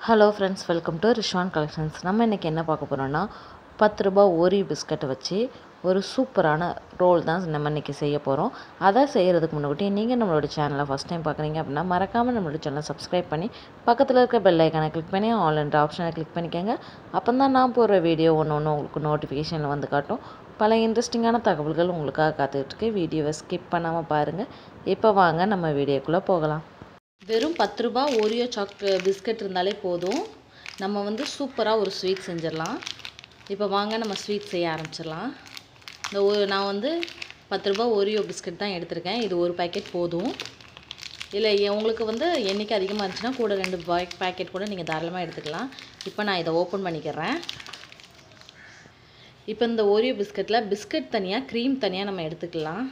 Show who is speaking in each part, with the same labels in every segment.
Speaker 1: hello friends welcome to Rizwan collections நம்ம இன்றைக்கி என்ன பார்க்க போகிறோன்னா பத்து ரூபா ஓரி பிஸ்கட்டை வச்சு ஒரு சூப்பரான ரோல் தான் நம்ம இன்றைக்கி செய்ய போகிறோம் அதை செய்கிறதுக்கு முன்னாடி நீங்கள் நம்மளோட சேனலை ஃபஸ்ட் டைம் பார்க்குறீங்க அப்படின்னா மறக்காமல் நம்மளோட சேனலை சப்ஸ்கிரைப் பண்ணி பக்கத்தில் இருக்க பெல் ஐக்கானை கிளிக் பண்ணி ஆன்லைன் ஆப்ஷனை கிளிக் பண்ணிக்கோங்க அப்போ தான் நான் போடுற வீடியோ ஒன்று ஒன்று உங்களுக்கு நோட்டிஃபிகேஷனில் வந்து காட்டும் பல இன்ட்ரெஸ்டிங்கான தகவல்கள் உங்களுக்காக காத்துட்ருக்கு வீடியோவை ஸ்கிப் பண்ணாமல் பாருங்கள் இப்போ வாங்க நம்ம வீடியோக்குள்ளே போகலாம் வெறும் பத்து ரூபா ஓரியோ சாக் பிஸ்கட் இருந்தாலே போதும் நம்ம வந்து சூப்பராக ஒரு ஸ்வீட் செஞ்சிடலாம் இப்போ வாங்க நம்ம ஸ்வீட் செய்ய ஆரம்பிச்சிடலாம் இந்த ஓ நான் வந்து பத்து ரூபா ஓரியோ பிஸ்கட் தான் எடுத்திருக்கேன் இது ஒரு பேக்கெட் போதும் இல்லை உங்களுக்கு வந்து எண்ணிக்கை அதிகமாக இருந்துச்சுன்னா கூட ரெண்டு பாய் பேக்கெட் கூட நீங்கள் தாராளமாக எடுத்துக்கலாம் இப்போ நான் இதை ஓப்பன் பண்ணிக்கிறேன் இப்போ இந்த ஓரியோ பிஸ்கட்டில் பிஸ்கட் தனியாக க்ரீம் தனியாக நம்ம எடுத்துக்கலாம்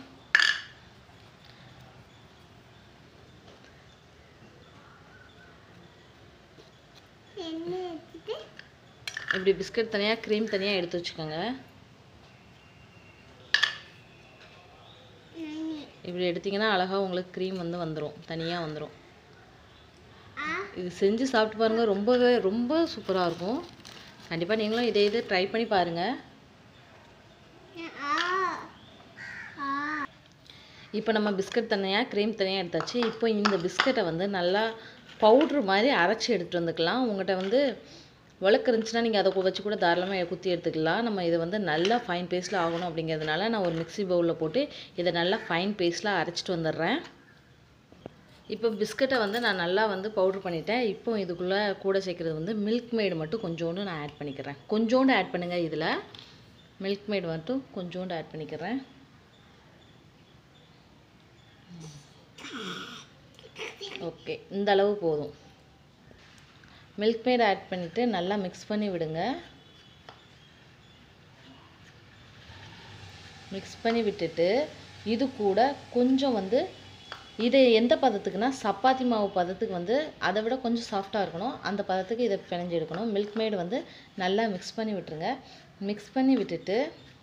Speaker 1: இப்படி பிஸ்கட் தனியாக க்ரீம் தனியாக எடுத்து வச்சுக்கோங்க இப்படி எடுத்திங்கன்னா அழகாக உங்களுக்கு க்ரீம் வந்து வந்துடும் தனியாக வந்துடும் இது செஞ்சு சாப்பிட்டு பாருங்கள் ரொம்பவே ரொம்ப சூப்பராக இருக்கும் கண்டிப்பாக நீங்களும் இதே இது ட்ரை பண்ணி பாருங்கள் இப்போ நம்ம பிஸ்கட் தனியாக க்ரீம் தனியாக எடுத்தாச்சு இப்போ இந்த பிஸ்கட்டை வந்து நல்லா பவுட்ரு மாதிரி அரைச்சி எடுத்துகிட்டு வந்துக்கலாம் உங்கள்கிட்ட வந்து விளக்கு இருந்துச்சுன்னா நீங்கள் அதை வச்சு கூட தாராளமாக குத்தி எடுத்துக்கலாம் நம்ம இதை வந்து நல்லா ஃபைன் பேஸ்ட்டில் ஆகணும் அப்படிங்கிறதுனால நான் ஒரு மிக்ஸி பவுலில் போட்டு இதை நல்லா ஃபைன் பேஸ்ட்டில் அரைச்சிட்டு வந்துடுறேன் இப்போ பிஸ்கட்டை வந்து நான் நல்லா வந்து பவுட்ரு பண்ணிட்டேன் இப்போ இதுக்குள்ளே கூட சேர்க்குறது வந்து மில்க் மேடு மட்டும் கொஞ்சோண்டு நான் ஆட் பண்ணிக்கிறேன் கொஞ்சோண்டு ஆட் பண்ணுங்கள் இதில் மில்க் மேடு மட்டும் கொஞ்சோண்டு ஆட் பண்ணிக்கிறேன் ஓகே இந்த அளவு போதும் மில்க் மேட் ஆட் பண்ணிவிட்டு நல்லா மிக்ஸ் பண்ணி விடுங்க மிக்ஸ் பண்ணி விட்டுட்டு இது கூட கொஞ்சம் வந்து இது எந்த பதத்துக்குன்னா சப்பாத்தி மாவு பதத்துக்கு வந்து அதை விட கொஞ்சம் சாஃப்டாக இருக்கணும் அந்த பதத்துக்கு இதை பிணைஞ்சு எடுக்கணும் மில்க் மேடு வந்து நல்லா மிக்ஸ் பண்ணி விட்டுருங்க மிக்ஸ் பண்ணி விட்டுட்டு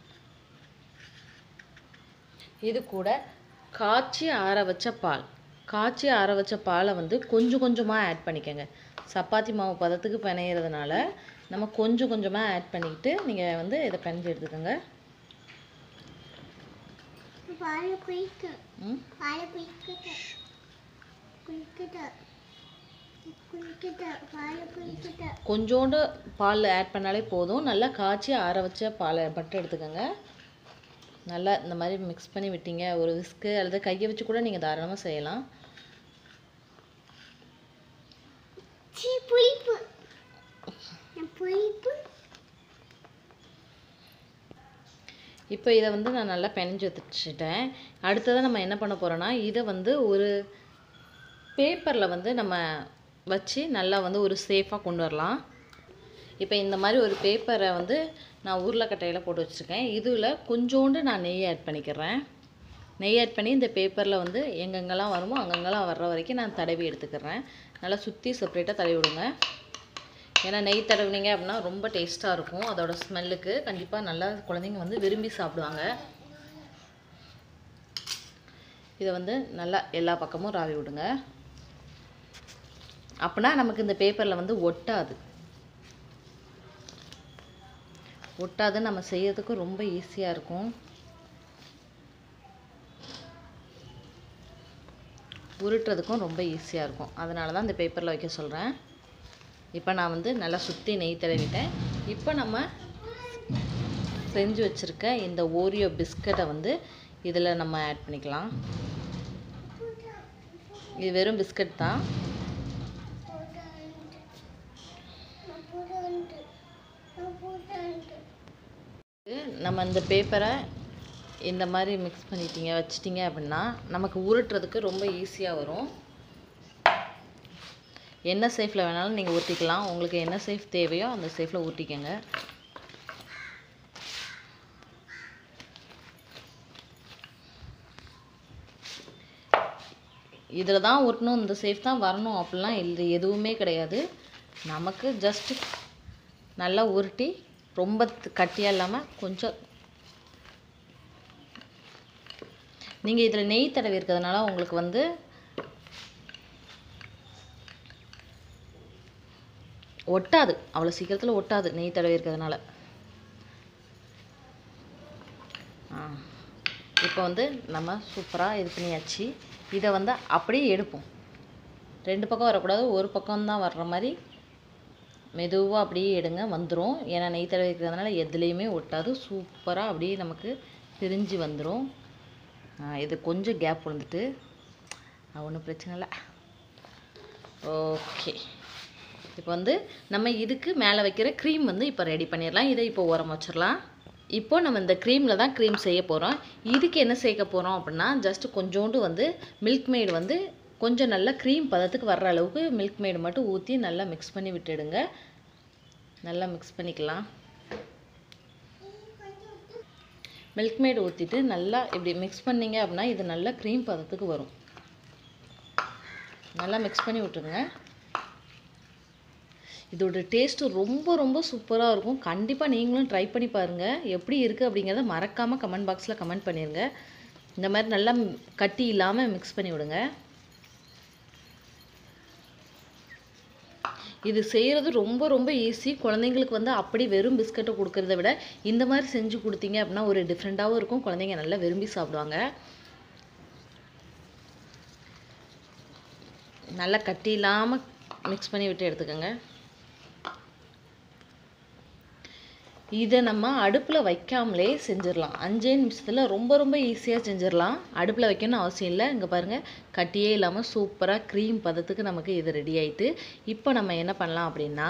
Speaker 1: இது கூட காய்ச்சி ஆற வச்ச பால் காய்ச்சி ஆற வச்ச பாலை வந்து கொஞ்சம் கொஞ்சமாக ஆட் பண்ணிக்கோங்க சப்பாத்தி மாவு பதத்துக்கு பிணையிறதுனால நம்ம கொஞ்சம் கொஞ்சமாக ஆட் பண்ணிக்கிட்டு நீங்கள் வந்து இதை பிணைஞ்சு எடுத்துக்கோங்க கொஞ்சோண்டு பால் ஆட் பண்ணாலே போதும் நல்லா காய்ச்சி ஆற வச்ச பாலை மட்டும் எடுத்துக்கோங்க நல்லா இந்த மாதிரி மிக்ஸ் பண்ணி விட்டீங்க ஒரு விஸ்க்கு அல்லது கையை வச்சு கூட நீங்கள் தாராளமாக செய்யலாம்
Speaker 2: புளிப்பு புளிப்பு
Speaker 1: இப்போ இதை வந்து நான் நல்லா பெனஞ்சு வச்சுட்டேன் அடுத்ததாக நம்ம என்ன பண்ண போகிறோன்னா இதை வந்து ஒரு பேப்பரில் வந்து நம்ம வச்சு நல்லா வந்து ஒரு சேஃபாக கொண்டு வரலாம் இப்போ இந்த மாதிரி ஒரு பேப்பரை வந்து நான் உருளைக்கட்டையில் போட்டு வச்சுருக்கேன் இதில் கொஞ்சோண்டு நான் நெய் ஆட் பண்ணிக்கிறேன் நெய் ஆட் பண்ணி இந்த பேப்பரில் வந்து எங்கெங்கெல்லாம் வருமோ அங்கங்கெல்லாம் வர்ற வரைக்கும் நான் தடவி எடுத்துக்கிறேன் நல்லா சுற்றி செப்ரேட்டாக தடவி விடுங்க ஏன்னா நெய் தடவினீங்க அப்படின்னா ரொம்ப டேஸ்ட்டாக இருக்கும் அதோட ஸ்மெல்லுக்கு கண்டிப்பாக நல்லா குழந்தைங்க வந்து விரும்பி சாப்பிடுவாங்க இதை வந்து நல்லா எல்லா பக்கமும் ராவி விடுங்க அப்படின்னா நமக்கு இந்த பேப்பரில் வந்து ஒட்டாது ஒட்டாது நம்ம செய்யறதுக்கு ரொம்ப ஈஸியாக இருக்கும் உருட்டுறதுக்கும் ரொம்ப ஈஸியாக இருக்கும் அதனால தான் இந்த பேப்பரில் வைக்க சொல்கிறேன் இப்போ நான் வந்து நல்லா சுற்றி நெய் தடவிட்டேன் இப்போ நம்ம செஞ்சு வச்சுருக்க இந்த ஓரியோ பிஸ்கட்டை வந்து இதில் நம்ம ஆட் பண்ணிக்கலாம் இது வெறும் பிஸ்கட் தான் நம்ம இந்த பேப்பரை இந்த மாதிரி மிக்ஸ் பண்ணிட்டீங்க வச்சிட்டிங்க அப்படின்னா நமக்கு உருட்டுறதுக்கு ரொம்ப ஈஸியாக வரும் என்ன சேஃபில் வேணாலும் நீங்கள் ஊற்றிக்கலாம் உங்களுக்கு என்ன சேஃப் தேவையோ அந்த சேஃபில் ஊற்றிக்கங்க இதில் தான் ஒட்டணும் இந்த சேஃப் தான் வரணும் அப்படிலாம் இல்லை எதுவுமே கிடையாது நமக்கு ஜஸ்ட்டு நல்லா உருட்டி ரொம்ப கட்டியாக இல்லாமல் கொஞ்சம் நீங்கள் இதில் நெய் தடவி இருக்கிறதுனால உங்களுக்கு வந்து ஒட்டாது அவ்வளோ சீக்கிரத்தில் ஒட்டாது நெய் தடவி இருக்கிறதுனால ஆ இப்போ வந்து நம்ம சூப்பராக இது பண்ணியாச்சு இதை வந்து அப்படியே எடுப்போம் ரெண்டு பக்கம் வரக்கூடாது ஒரு பக்கம் தான் வர்ற மாதிரி மெதுவாக அப்படியே எடுங்க வந்துடும் ஏன்னா நெய் தடவி இருக்கிறதுனால எதுலேயுமே ஒட்டாது சூப்பராக அப்படியே நமக்கு பிரிஞ்சு வந்துடும் இது கொஞ்சம் கேப் விழுந்துட்டு ஒன்றும் பிரச்சனை இல்லை ஓகே இப்போ வந்து நம்ம இதுக்கு மேலே வைக்கிற க்ரீம் வந்து இப்போ ரெடி பண்ணிடலாம் இதை இப்போ உரம் வச்சிடலாம் இப்போ நம்ம இந்த க்ரீமில் தான் க்ரீம் செய்ய போகிறோம் இதுக்கு என்ன சேர்க்க போகிறோம் அப்படின்னா ஜஸ்ட்டு கொஞ்சோண்டு வந்து மில்க் மேடு வந்து கொஞ்சம் நல்லா க்ரீம் பதத்துக்கு வர்ற அளவுக்கு மில்க் மேடு மட்டும் ஊற்றி நல்லா மிக்ஸ் பண்ணி விட்டுடுங்க நல்லா மிக்ஸ் பண்ணிக்கலாம் மில்க் மேடு ஊற்றிட்டு நல்லா இப்படி மிக்ஸ் பண்ணிங்க அப்படின்னா இது நல்லா க்ரீம் பதத்துக்கு வரும் நல்லா மிக்ஸ் பண்ணி விட்டுருங்க இதோட டேஸ்ட்டு ரொம்ப ரொம்ப சூப்பராக இருக்கும் கண்டிப்பாக நீங்களும் ட்ரை பண்ணி பாருங்கள் எப்படி இருக்குது அப்படிங்கிறத மறக்காமல் கமெண்ட் பாக்ஸில் கமெண்ட் பண்ணிடுங்க இந்த மாதிரி நல்லா கட்டி இல்லாமல் மிக்ஸ் பண்ணி விடுங்க இது செய்கிறது ரொம்ப ரொம்ப ஈஸி குழந்தைங்களுக்கு வந்து அப்படி வெறும் பிஸ்கட்டை கொடுக்கறத விட இந்த மாதிரி செஞ்சு கொடுத்தீங்க அப்படின்னா ஒரு டிஃப்ரெண்ட்டாகவும் இருக்கும் குழந்தைங்க நல்லா விரும்பி சாப்பிடுவாங்க நல்லா கட்டி இல்லாமல் மிக்ஸ் பண்ணி விட்டு எடுத்துக்கோங்க இதை நம்ம அடுப்பில் வைக்காமலே செஞ்சிடலாம் அஞ்சே நிமிஷத்தில் ரொம்ப ரொம்ப ஈஸியாக செஞ்சிடலாம் அடுப்பில் வைக்கணும்னு அவசியம் இல்லை இங்கே பாருங்கள் கட்டியே இல்லாமல் சூப்பராக க்ரீம் பதத்துக்கு நமக்கு இது ரெடி ஆயிட்டு இப்போ நம்ம என்ன பண்ணலாம் அப்படின்னா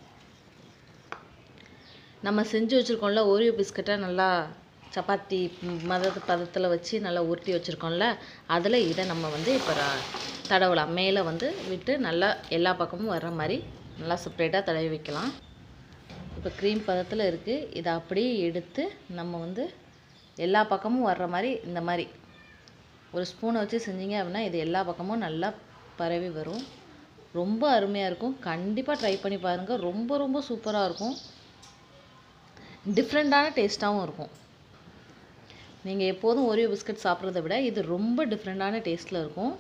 Speaker 1: நம்ம செஞ்சு வச்சுருக்கோம்ல ஓரியோ பிஸ்கட்டை நல்லா சப்பாத்தி மத பதத்தில் வச்சு நல்லா உருட்டி வச்சுருக்கோம்ல அதில் இதை நம்ம வந்து இப்போ தடவலாம் மேலே வந்து விட்டு நல்லா எல்லா பக்கமும் வர்ற மாதிரி நல்லா செப்ரேட்டாக தடவி வைக்கலாம் இப்போ க்ரீம் பதத்தில் இருக்குது இதை அப்படியே எடுத்து நம்ம வந்து எல்லா பக்கமும் வர்ற மாதிரி இந்த மாதிரி ஒரு ஸ்பூனை வச்சு செஞ்சீங்க அப்படின்னா இது எல்லா பக்கமும் நல்லா பரவி வரும் ரொம்ப அருமையாக இருக்கும் கண்டிப்பாக ட்ரை பண்ணி பாருங்கள் ரொம்ப ரொம்ப சூப்பராக இருக்கும் டிஃப்ரெண்ட்டான டேஸ்ட்டாகவும் இருக்கும் நீங்கள் எப்போதும் ஒரே பிஸ்கட் சாப்பிட்றத விட இது ரொம்ப டிஃப்ரெண்ட்டான டேஸ்ட்டில் இருக்கும்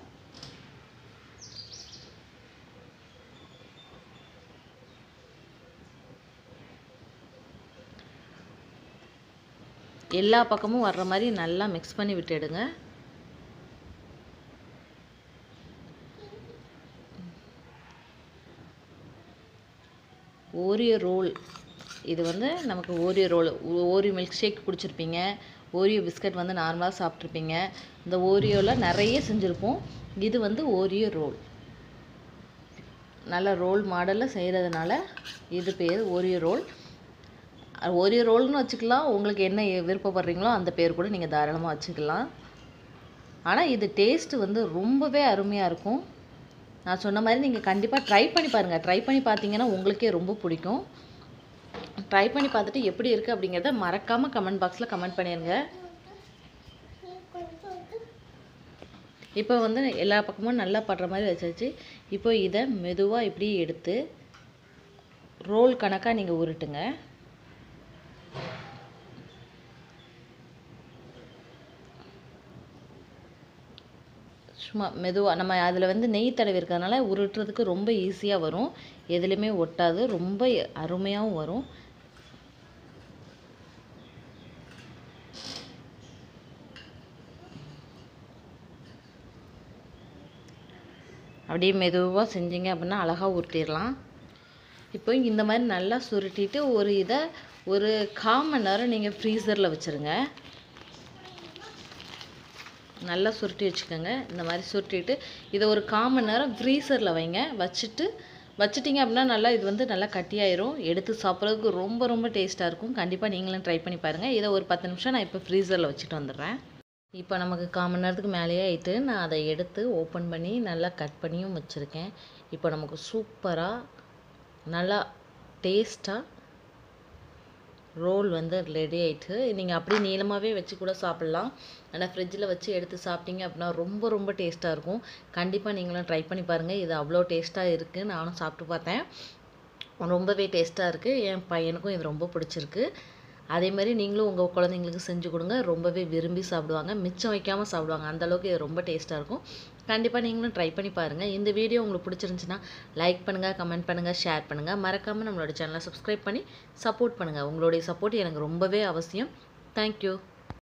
Speaker 1: எல்லா பக்கமும் வர்ற மாதிரி நல்லா மிக்ஸ் பண்ணி விட்டுடுங்க ஓரியோ ரோல் இது வந்து நமக்கு Oreo roll Oreo milkshake குடிச்சிருப்பீங்க ஓரியோ பிஸ்கட் வந்து நார்மலாக சாப்பிட்ருப்பீங்க இந்த ஓரியோவில் நிறைய செஞ்சுருப்போம் இது வந்து ஓரியோ ரோல் நல்ல ரோல் மாடலில் செய்கிறதுனால இது பேர் ஓரியோ ரோல் ஓரியோ ரோல்னு வச்சுக்கலாம் உங்களுக்கு என்ன விருப்பப்படுறீங்களோ அந்த பேர் கூட நீங்கள் தாராளமாக வச்சுக்கலாம் ஆனால் இது டேஸ்ட்டு வந்து ரொம்பவே அருமையாக இருக்கும் நான் சொன்ன மாதிரி நீங்கள் கண்டிப்பாக ட்ரை பண்ணி பாருங்கள் ட்ரை பண்ணி பார்த்தீங்கன்னா உங்களுக்கே ரொம்ப பிடிக்கும் ட்ரை பண்ணி பார்த்துட்டு எப்படி இருக்குது அப்படிங்கிறத மறக்காமல் கமெண்ட் பாக்ஸில் கமெண்ட் பண்ணிடுங்க இப்போ வந்து எல்லா பக்கமும் நல்லா படுற மாதிரி வச்சாச்சு இப்போ இதை மெதுவாக இப்படி எடுத்து ரோல் கணக்காக நீங்கள் உருட்டுங்க சும்மா மெதுவாக நம்ம அதில் வந்து நெய் தடவி இருக்கிறதுனால உருட்டுறதுக்கு ரொம்ப ஈஸியாக வரும் எதுலேயுமே ஒட்டாது ரொம்ப அருமையாகவும் வரும் அப்படியே மெதுவாக செஞ்சீங்க அப்படின்னா அழகாக உருட்டிடலாம் இப்போ இந்த மாதிரி நல்லா சுருட்டிட்டு ஒரு இதை ஒரு கால் மணி நேரம் நீங்கள் ஃப்ரீசரில் வச்சுருங்க நல்லா சுருட்டி வச்சுக்கோங்க இந்த மாதிரி சுருட்டிட்டு இதை ஒரு கால் மணி நேரம் ஃப்ரீசரில் வைங்க வச்சுட்டு வச்சிட்டிங்க அப்படின்னா நல்லா இது வந்து நல்லா கட்டியாயிரும் எடுத்து சாப்பிட்றதுக்கு ரொம்ப ரொம்ப டேஸ்ட்டாக இருக்கும் கண்டிப்பாக நீங்களும் ட்ரை பண்ணி பாருங்கள் இதை ஒரு பத்து நிமிஷம் நான் இப்போ ஃப்ரீசரில் வச்சுட்டு வந்துடுறேன் இப்போ நமக்கு கால் மணி நேரத்துக்கு மேலேயே ஆயிட்டு நான் அதை எடுத்து ஓப்பன் பண்ணி நல்லா கட் பண்ணியும் வச்சுருக்கேன் இப்போ நமக்கு சூப்பராக நல்லா டேஸ்ட்டாக ரோல் வந்து ரெடி ஆயிட்டு நீங்கள் அப்படியே நீளமாகவே வச்சு கூட சாப்பிட்லாம் ஆனால் ஃப்ரிட்ஜில் வச்சு எடுத்து சாப்பிட்டீங்க அப்படின்னா ரொம்ப ரொம்ப டேஸ்ட்டாக இருக்கும் கண்டிப்பாக நீங்களும் ட்ரை பண்ணி பாருங்கள் இது அவ்வளோ டேஸ்ட்டாக இருக்குது நானும் சாப்பிட்டு பார்த்தேன் ரொம்பவே டேஸ்ட்டாக இருக்குது என் பையனுக்கும் இது ரொம்ப பிடிச்சிருக்கு அதே மாதிரி நீங்களும் உங்கள் குழந்தைங்களுக்கு செஞ்சு கொடுங்க ரொம்பவே விரும்பி சாப்பிடுவாங்க மிச்சம் வைக்காமல் சாப்பிடுவாங்க அந்தளவுக்கு இது ரொம்ப டேஸ்ட்டாக இருக்கும் கண்டிப்பாக நீங்களும் ட்ரை பண்ணி பாருங்கள் இந்த வீடியோ உங்களுக்கு பிடிச்சிருந்துச்சுன்னா லைக் பண்ணுங்கள் கமெண்ட் பண்ணுங்கள் ஷேர் பண்ணுங்கள் மறக்காமல் நம்மளோட சேனலை சப்ஸ்கிரைப் பண்ணி சப்போர்ட் பண்ணுங்கள் உங்களுடைய சப்போர்ட் எனக்கு ரொம்பவே அவசியம் தேங்க்யூ